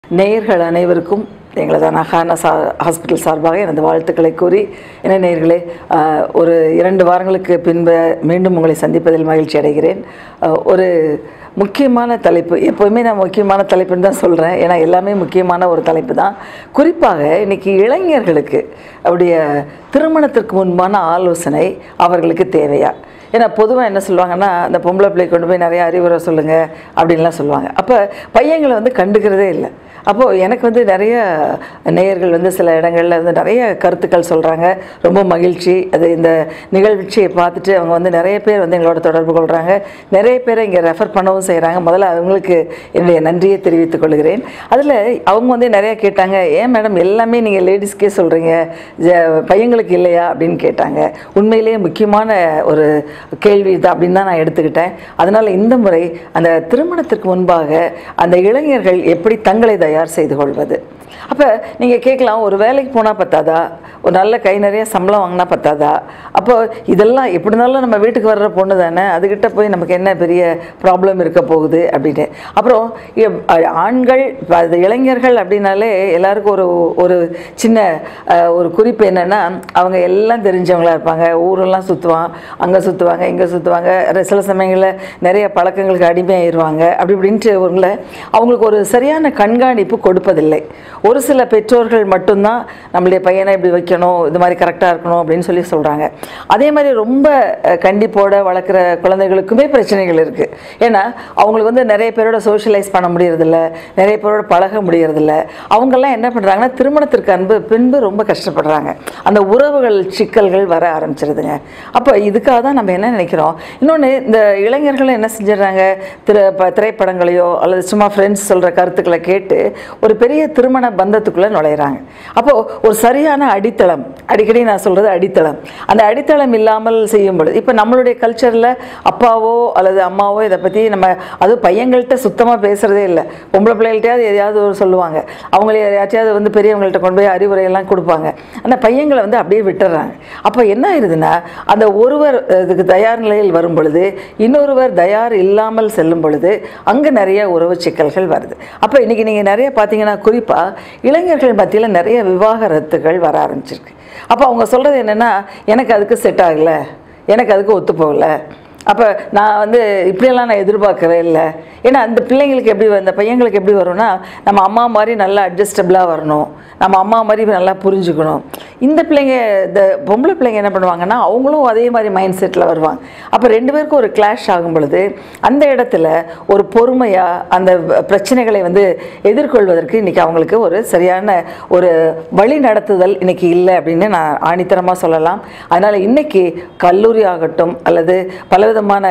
நேயர்கள் அனைவருக்கும் எங்களது அனகான சா ஹாஸ்பிட்டல் சார்பாக எனது வாழ்த்துக்களை கூறி என்ன நேயர்களே ஆஹ், ஒரு இரண்டு வாரங்களுக்கு பின்பு மீண்டும் உங்களை சந்திப்பதில் மகிழ்ச்சி அடைகிறேன் ஆஹ், ஒரு முக்கியமான தலைப்பு எப்போவுமே நான் முக்கியமான தலைப்புன்னு தான் சொல்கிறேன் ஏன்னா எல்லாமே முக்கியமான ஒரு தலைப்பு தான் குறிப்பாக இன்னைக்கு இளைஞர்களுக்கு அவருடைய திருமணத்திற்கு முன்பான ஆலோசனை அவர்களுக்கு தேவையா ஏன்னா பொதுவாக என்ன சொல்லுவாங்கன்னா அந்த பொம்பளை பிள்ளை கொண்டு போய் நிறைய அறிவுரை சொல்லுங்கள் அப்படின்லாம் சொல்லுவாங்க அப்போ பையங்களை வந்து கண்டுக்கிறதே இல்லை அப்போது எனக்கு வந்து நிறைய நேயர்கள் வந்து சில இடங்களில் வந்து நிறைய கருத்துக்கள் சொல்கிறாங்க ரொம்ப மகிழ்ச்சி அது இந்த நிகழ்ச்சியை பார்த்துட்டு அவங்க வந்து நிறைய பேர் வந்து எங்களோட தொடர்பு கொள்கிறாங்க நிறைய பேரை இங்கே ரெஃபர் பண்ணவும் செய்கிறாங்க முதல்ல அவங்களுக்கு என்னுடைய நன்றியை தெரிவித்துக் கொள்கிறேன் அதில் அவங்க வந்து நிறைய கேட்டாங்க ஏன் மேடம் எல்லாமே நீங்கள் லேடிஸ்க்கே சொல்கிறீங்க பையங்களுக்கு இல்லையா அப்படின்னு கேட்டாங்க உண்மையிலேயே முக்கியமான ஒரு கேள்வி இது அப்படின்னு தான் நான் எடுத்துக்கிட்டேன் அதனால் இந்த முறை அந்த திருமணத்திற்கு முன்பாக அந்த இளைஞர்கள் எப்படி தங்களை தயார் செய்து கொள்வது அப்போ நீங்கள் கேட்கலாம் ஒரு வேலைக்கு போனால் பத்தாதா ஒரு நல்ல கை நிறைய சம்பளம் வாங்கினா பத்தாதா அப்போ இதெல்லாம் எப்படி இருந்தாலும் நம்ம வீட்டுக்கு வர்ற பொண்ணு தானே அதுக்கிட்ட போய் நமக்கு என்ன பெரிய ப்ராப்ளம் இருக்க போகுது அப்படின்னு அப்புறம் இ- அ- ஆண்கள் இப்ப அது இளைஞர்கள் அப்படின்னாலே எல்லாருக்கும் ஒரு ஒரு சின்ன அஹ், ஒரு குறிப்பு என்னென்னா அவங்க எல்லாம் தெரிஞ்சவங்களா இருப்பாங்க ஊரெல்லாம் சுற்றுவான் அங்கே சுற்றுவாங்க இங்கே சுற்றுவாங்க சில சமயங்களில் நிறைய பழக்கங்களுக்கு அடிமையாயிருவாங்க அப்படி இப்படின்ட்டு ஒருங்கள அவங்களுக்கு ஒரு சரியான கண்காணிப்பு கொடுப்பதில்லை ஒரு சில பெற்றோர்கள் மட்டும்தான் நம்மளுடைய பையனை இப்படி வைக்கணும் இது மாதிரி கரெக்டாக இருக்கணும் அப்படின்னு சொல்லி சொல்கிறாங்க அதே மாதிரி ரொம்ப அஹ், கண்டிப்போட வளர்க்குற குழந்தைகளுக்குமே பிரச்சனைகள் இருக்குது ஏன்னா அவங்களுக்கு வந்து நிறைய பேரோட சோஷியலைஸ் பண்ண முடியறதில்ல நிறைய பேரோட பழக முடியறதில்ல அவங்கெல்லாம் என்ன பண்ணுறாங்கன்னா திருமணத்திற்கு அன்பு பின்பு ரொம்ப கஷ்டப்படுறாங்க அந்த உறவுகள் சிக்கல்கள் வர ஆரம்பிச்சிருதுங்க அப்போ இதுக்காக தான் நம்ம என்ன நினைக்கிறோம் இன்னொன்று இந்த இளைஞர்கள் என்ன செஞ்சிடறாங்க திரு ப- திரைப்படங்களையோ அல்லது சும்மா ஃப்ரெண்ட்ஸ் சொல்கிற கருத்துக்களை கேட்டு ஒரு பெரிய திருமண பந்தத்துக்குள்ளே நுழையிறாங்க அப்போது ஒரு சரியான அடித்தளம் அடிக்கடி நான் சொல்கிறது அடித்தளம் அந்த அடித்தளம் இல்லாமல் செய்யும் பொழுது இப்போ நம்மளுடைய கல்ச்சரில் அப்பாவோ அல்லது அம்மாவோ இதை பற்றி நம்ம அதுவும் பையங்கள்கிட்ட சுத்தமாக பேசுகிறதே இல்லை பொம்பளை பிள்ளைகள்ட்டையாவது எதையாவது ஒரு சொல்லுவாங்க அவங்களே யார்ட்டையாவது வந்து பெரியவங்கள்ட்ட கொண்டு போய் அறிவுரையெல்லாம் கொடுப்பாங்க அந்த பையங்களை வந்து அப்படியே விட்டுறாங்க அப்போ என்ன ஆயிருதுன்னா அந்த ஒருவர் இதுக்கு தயார் நிலையில் வரும் பொழுது இன்னொருவர் தயார் இல்லாமல் செல்லும் பொழுது அங்கே நிறைய உறவு சிக்கல்கள் வருது அப்போ இன்றைக்கி நீங்கள் நிறைய பார்த்தீங்கன்னா குறிப்பாக இளைஞர்கள் மத்தியில் நிறைய விவாகரத்துகள் வர ஆரம்பிச்சிருக்கு அப்போ அவங்க சொல்கிறது என்னென்னா எனக்கு அதுக்கு செட் ஆகலை எனக்கு அதுக்கு ஒத்து போகல அப்போ நான் வந்து இப்படியெல்லாம் நான் எதிர்பார்க்கவே இல்லை ஏன்னா அந்த பிள்ளைங்களுக்கு எப்படி அந்த பையங்களுக்கு எப்படி வரும்னா நம்ம அம்மா மாதிரி நல்லா அட்ஜஸ்டபிளாக வரணும் நம்ம அம்மா மாதிரி நல்லா புரிஞ்சுக்கணும் இந்த பிள்ளைங்க இந்த பொம்பளை பிள்ளைங்க என்ன பண்ணுவாங்கன்னா அவங்களும் அதே மாதிரி மைண்ட் செட்டில் வருவாங்க அப்போ ரெண்டு பேருக்கும் ஒரு கிளாஷ் ஆகும் பொழுது அந்த இடத்துல ஒரு பொறுமையாக அந்த பிரச்சனைகளை வந்து எதிர்கொள்வதற்கு இன்றைக்கி அவங்களுக்கு ஒரு சரியான ஒரு வழி நடத்துதல் இன்றைக்கி இல்லை அப்படின்னு நான் ஆணித்தரமாக சொல்லலாம் அதனால் இன்றைக்கி கல்லூரி ஆகட்டும் அல்லது பலவிதமான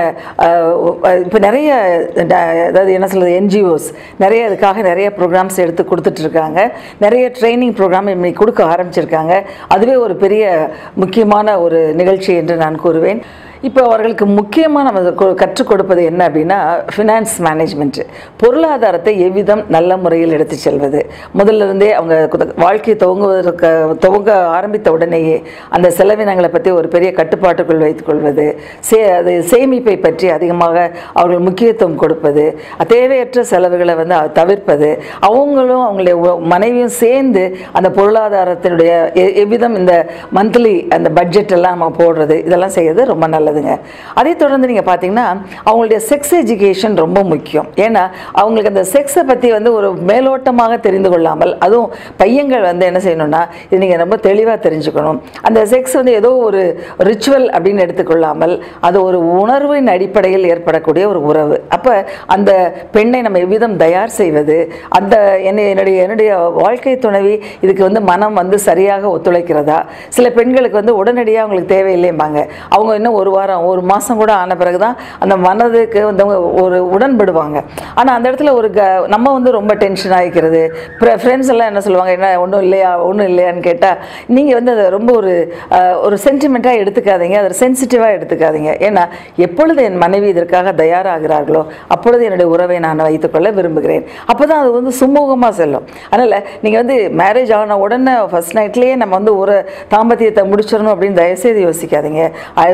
இப்போ நிறைய ட- அதாவது என்ன சொல்கிறது என்ஜிஓஸ் நிறைய இதுக்காக நிறைய ப்ரோக்ராம்ஸ் எடுத்து கொடுத்துட்ருக்காங்க நிறைய ட்ரைனிங் ப்ரோக்ராம் இன்னைக்கு கொடுக்க ஆரம்பிச்சிருக்காங்க அதுவே ஒரு பெரிய முக்கியமான ஒரு நிகழ்ச்சி என்று நான் கூறுவேன் இப்போ அவர்களுக்கு முக்கியமாக நம்ம கொ- கற்றுக் கொடுப்பது என்ன அப்படின்னா ஃபினான்ஸ் மேனேஜ்மெண்ட்டு பொருளாதாரத்தை எவ்விதம் நல்ல முறையில் எடுத்து செல்வது முதல்ல இருந்தே அவங்க கு- வாழ்க்கை துவங்குவதற்கு துவங்க ஆரம்பித்த உடனேயே அந்த செலவினங்களை பற்றி ஒரு பெரிய கட்டுப்பாட்டுக்குள் வைத்துக்கொள்வது சே அது சேமிப்பை பற்றி அதிகமாக அவர்கள் முக்கியத்துவம் கொடுப்பது தேவையற்ற செலவுகளை வந்து அ- தவிர்ப்பது அவங்களும் அவங்களுடைய உ- மனைவியும் சேர்ந்து அந்த பொருளாதாரத்தினுடைய எ- எவ்விதம் இந்த மந்த்லி அந்த பட்ஜெட் எல்லாம் நம்ம போடுறது இதெல்லாம் செய்யறது ரொம்ப நல்லதுங்க அதை தொடர்ந்து நீங்கள் பார்த்தீங்கன்னா அவங்களுடைய செக்ஸ் எஜுகேஷன் ரொம்ப முக்கியம் ஏன்னா அவங்களுக்கு அந்த செக்ஸை பற்றி வந்து ஒரு மேலோட்டமாக தெரிந்து கொள்ளாமல் அதுவும் பையன்கள் வந்து என்ன செய்யணும்னா இது நீங்கள் ரொம்ப தெளிவாக தெரிஞ்சுக்கணும் அந்த செக்ஸ் வந்து ஏதோ ஒரு ரிச்சுவல் அப்படின்னு எடுத்துக்கொள்ளாமல் அது ஒரு உணர்வின் அடிப்படையில் ஏற்படக்கூடிய ஒரு உறவு அப்போ அந்த பெண்ணை நம்ம எவ்விதம் தயார் செய்வது அந்த என்னை என்னுடைய என்னுடைய வாழ்க்கை துணைவி இதுக்கு வந்து மனம் வந்து சரியாக ஒத்துழைக்கிறதா சில பெண்களுக்கு வந்து உடனடியாக அவங்களுக்கு தேவையில்லைம்பாங்க அவங்க இன்னும் ஒரு வாரம் ஒரு மாதம் கூட ஆன பிறகு தான் அந்த மனதுக்கு வந்து அவங்க ஒரு உடன்படுவாங்க ஆனால் அந்த இடத்துல ஒரு க நம்ம வந்து ரொம்ப டென்ஷன் ஆகிக்கிறது ஃப்ரெண்ட்ஸ் எல்லாம் என்ன சொல்லுவாங்க என்ன ஒன்றும் இல்லையா ஒன்றும் இல்லையான்னு கேட்டால் நீங்கள் வந்து அதை ரொம்ப ஒரு அஹ், ஒரு சென்டிமெண்ட்டாக எடுத்துக்காதீங்க அதை சென்சிட்டிவாக எடுத்துக்காதீங்க ஏன்னா எப்பொழுது என் மனைவி இதற்காக தயாராகிறார்களோ அப்பொழுது என்னுடைய உறவை நான் வைத்துக்கொள்ள விரும்புகிறேன் அப்போ தான் அது வந்து சுமூகமாக செல்லும் அதனால் நீங்கள் வந்து மேரேஜ் ஆன உடனே ஃபர்ஸ்ட் நைட்லேயே நம்ம வந்து ஒரு தாம்பத்தியத்தை முடிச்சிடணும் அப்படின்னு தயவுசெய்து யோசிக்காதீங்க அது அடிக்கடி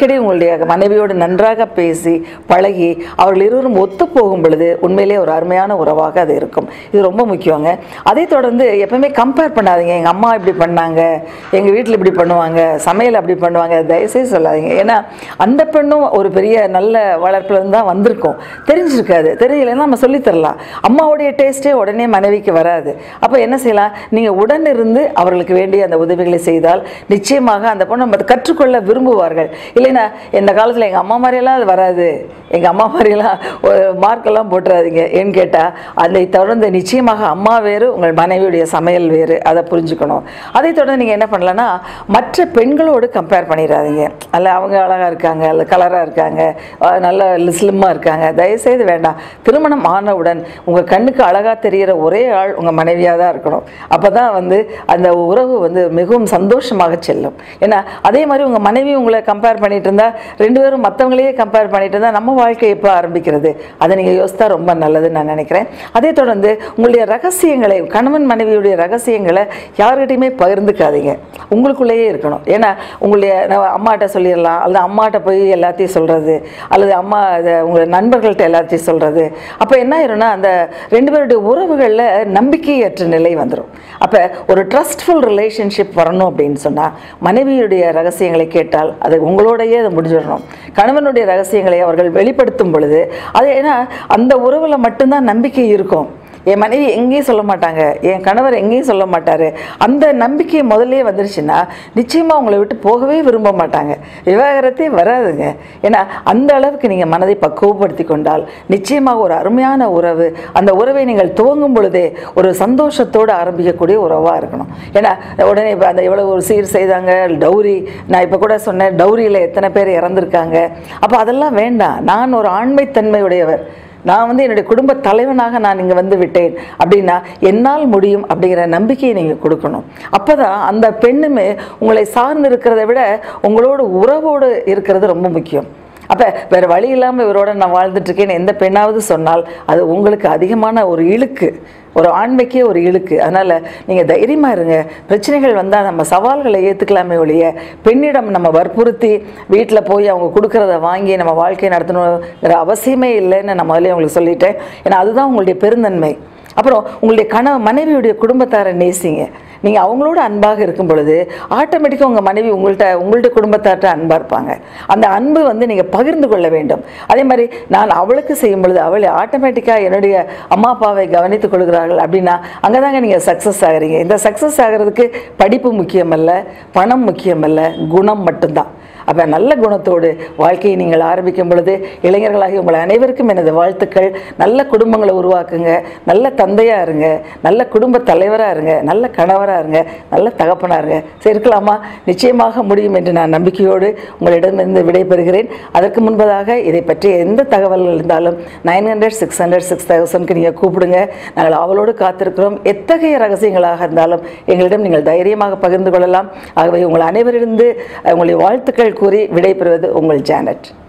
அடிக்கடி உங்களுடைய மனைவியோடு நன்றாக பேசி பழகி அவர்கள் இருவரும் ஒத்து போகும் பொழுது உண்மையிலே ஒரு அருமையான உறவாக அது இருக்கும் இது ரொம்ப முக்கியங்க அதை தொடர்ந்து எப்பவுமே கம்பேர் பண்ணாதீங்க எங்கள் அம்மா இப்படி பண்ணாங்க எங்கள் வீட்டில் இப்படி பண்ணுவாங்க சமையல் அப்படி பண்ணுவாங்க தயவுசெய்து சொல்லாதீங்க ஏன்னா அந்த பெண்ணும் ஒரு பெரிய நல்ல வளர்ப்புல இருந்து தான் வந்திருக்கும் தெரிஞ்சிருக்காது தெரியலைன்னா நம்ம சொல்லித் தரலாம் அம்மாவுடைய டேஸ்ட்டே உடனே மனைவிக்கு வராது அப்போ என்ன செய்யலாம் நீங்கள் உடன் இருந்து அவர்களுக்கு வேண்டிய அந்த உதவிகளை செய்தால் நிச்சயமாக அந்த பொண்ணு நம்ம கற்றுக்கொள்ள விரும்புவார்கள் இல்லைன்னா இந்த காலத்தில் எங்கள் அம்மா மாதிரியெல்லாம் அது வராது எங்கள் அம்மா மாதிரியெல்லாம் ஒரு மார்க்கெல்லாம் போட்டுறாதீங்க ஏன்னு கேட்டால் அதை தொடர்ந்து நிச்சயமாக அம்மா வேறு உங்கள் மனைவியுடைய சமையல் வேறு அதை புரிஞ்சுக்கணும் அதை தொடர்ந்து நீங்கள் என்ன பண்ணலான்னா மற்ற பெண்களோடு கம்பேர் பண்ணிடாதீங்க அல்ல அவங்க அழகாக இருக்காங்க அல்ல கலராக இருக்காங்க அஹ் நல்ல ஸ்லிம்மாக இருக்காங்க தயவுசெய்து வேண்டாம் திருமணம் ஆனவுடன் உங்கள் கண்ணுக்கு அழகாக தெரிகிற ஒரே ஆள் உங்கள் மனைவியாக தான் இருக்கணும் அப்போ தான் வந்து அந்த உறவு வந்து மிகவும் சந்தோஷமாக செல்லும் ஏன்னா அதே மாதிரி உங்கள் மனைவி உங்களை கம்பேர் பண்ணிட்டு இருந்தா ரெண்டு பேரும் மற்றவங்களையே கம்பேர் பண்ணிட்டு இருந்தா நம்ம வாழ்க்கை எப்போ ஆரம்பிக்கிறது அதை நீங்கள் யோசித்தா ரொம்ப நல்லதுன்னு நான் நினைக்கிறேன் அதே தொடர்ந்து உங்களுடைய ரகசியங்களை கணவன் மனைவியுடைய ரகசியங்களை யார்கிட்டையுமே பகிர்ந்துக்காதீங்க உங்களுக்குள்ளேயே இருக்கணும் ஏன்னா உங்களுடைய நான் அம்மாட்ட சொல்லிடலாம் அல்லது அம்மாட்ட போய் எல்லாத்தையும் சொல்கிறது அல்லது அம்மா இதை உங்களுடைய நண்பர்கள்ட்ட எல்லாத்தையும் சொல்கிறது அப்போ என்ன ஆயிரும்னா அந்த ரெண்டு பேருடைய உறவுகளில் நம்பிக்கையற்ற நிலை வந்துடும் அப்போ ஒரு ட்ரஸ்ட்ஃபுல் ரிலேஷன்ஷிப் வரணும் அப்படின்னு சொன்னால் மனைவியுடைய ரகசியங்களை கேட்டால் அது உங்களோடையே அது முடிஞ்சிடணும் கணவனுடைய ரகசியங்களை அவர்கள் வெளிப்படுத்தும் பொழுது அது ஏன்னா அந்த உறவில் மட்டும்தான் நம்பிக்கை இருக்கும் என் மனைவி எங்கேயும் சொல்ல மாட்டாங்க என் கணவர் எங்கேயும் சொல்ல மாட்டார் அந்த நம்பிக்கை முதல்லே வந்துருச்சுன்னா நிச்சயமாக உங்களை விட்டு போகவே விரும்ப மாட்டாங்க விவாகரத்தே வராதுங்க ஏன்னா அந்த அளவுக்கு நீங்கள் மனதை பக்குவப்படுத்தி கொண்டால் நிச்சயமாக ஒரு அருமையான உறவு அந்த உறவை நீங்கள் துவங்கும் பொழுதே ஒரு சந்தோஷத்தோடு ஆரம்பிக்கக்கூடிய உறவாக இருக்கணும் ஏன்னா உடனே இப்போ அந்த எவ்வளோ ஒரு சீர் செய்தாங்க டௌரி நான் இப்போ கூட சொன்னேன் டௌரியில் எத்தனை பேர் இறந்துருக்காங்க அப்போ அதெல்லாம் வேண்டாம் நான் ஒரு ஆண்மைத்தன்மையுடையவர் நான் வந்து என்னுடைய குடும்ப தலைவனாக நான் இங்கே வந்து விட்டேன் அப்படின்னா என்னால் முடியும் அப்படிங்கிற நம்பிக்கையை நீங்கள் கொடுக்கணும் அப்போ தான் அந்த பெண்ணுமே உங்களை சார்ந்து இருக்கிறத விட உங்களோட உறவோடு இருக்கிறது ரொம்ப முக்கியம் அப்போ வேறு வழி இல்லாமல் இவரோட நான் வாழ்ந்துட்டு இருக்கேன்னு எந்த பெண்ணாவது சொன்னால் அது உங்களுக்கு அதிகமான ஒரு இழுக்கு ஒரு ஆண்மைக்கே ஒரு இழுக்கு அதனால் நீங்கள் தைரியமாக இருங்க பிரச்சனைகள் வந்தால் நம்ம சவால்களை ஏற்றுக்கலாமே ஒழிய பெண்ணிடம் நம்ம வற்புறுத்தி வீட்டில் போய் அவங்க கொடுக்குறத வாங்கி நம்ம வாழ்க்கையை நடத்தணுங்கிற அவசியமே இல்லைன்னு நான் முதல்ல உங்களுக்கு சொல்லிட்டேன் ஏன்னா அதுதான் உங்களுடைய பெருந்தன்மை அப்புறம் உங்களுடைய கணவ மனைவியுடைய குடும்பத்தாரை நேசிங்க நீங்கள் அவங்களோட அன்பாக இருக்கும் பொழுது ஆட்டோமேட்டிக்காக உங்கள் மனைவி உங்கள்கிட்ட உங்கள்ட்ட குடும்பத்தார்ட்ட அன்பாக இருப்பாங்க அந்த அன்பு வந்து நீங்கள் பகிர்ந்து கொள்ள வேண்டும் அதே மாதிரி நான் அவளுக்கு செய்யும் பொழுது அவளை ஆட்டோமேட்டிக்காக என்னுடைய அம்மா அப்பாவை கவனித்துக் கொள்கிறார்கள் அப்படின்னா அங்கே தாங்க நீங்கள் சக்ஸஸ் ஆகுறீங்க இந்த சக்ஸஸ் ஆகிறதுக்கு படிப்பு முக்கியமல்ல பணம் முக்கியமல்ல குணம் மட்டும்தான் அப்போ நல்ல குணத்தோடு வாழ்க்கையை நீங்கள் ஆரம்பிக்கும் பொழுது இளைஞர்களாகி உங்கள் அனைவருக்கும் எனது வாழ்த்துக்கள் நல்ல குடும்பங்களை உருவாக்குங்க நல்ல தந்தையாக இருங்க நல்ல குடும்ப தலைவராக இருங்க நல்ல கணவராக இருங்க நல்ல தகப்பனாக இருங்க சரி இருக்கலாமா நிச்சயமாக முடியும் என்று நான் நம்பிக்கையோடு உங்களிடமிருந்து விடைபெறுகிறேன் அதற்கு முன்பதாக இதை பற்றி எந்த தகவல்கள் இருந்தாலும் nine hundred six hundred six தௌசண்ட்க்கு நீங்கள் கூப்பிடுங்க நாங்கள் அவளோடு காத்திருக்கிறோம் எத்தகைய ரகசியங்களாக இருந்தாலும் எங்களிடம் நீங்கள் தைரியமாக பகிர்ந்து கொள்ளலாம் ஆகவே உங்கள் அனைவரிலிருந்து உங்களுடைய வாழ்த்துக்கள் கூறி விடைபெறுவது உங்கள் ஜானட்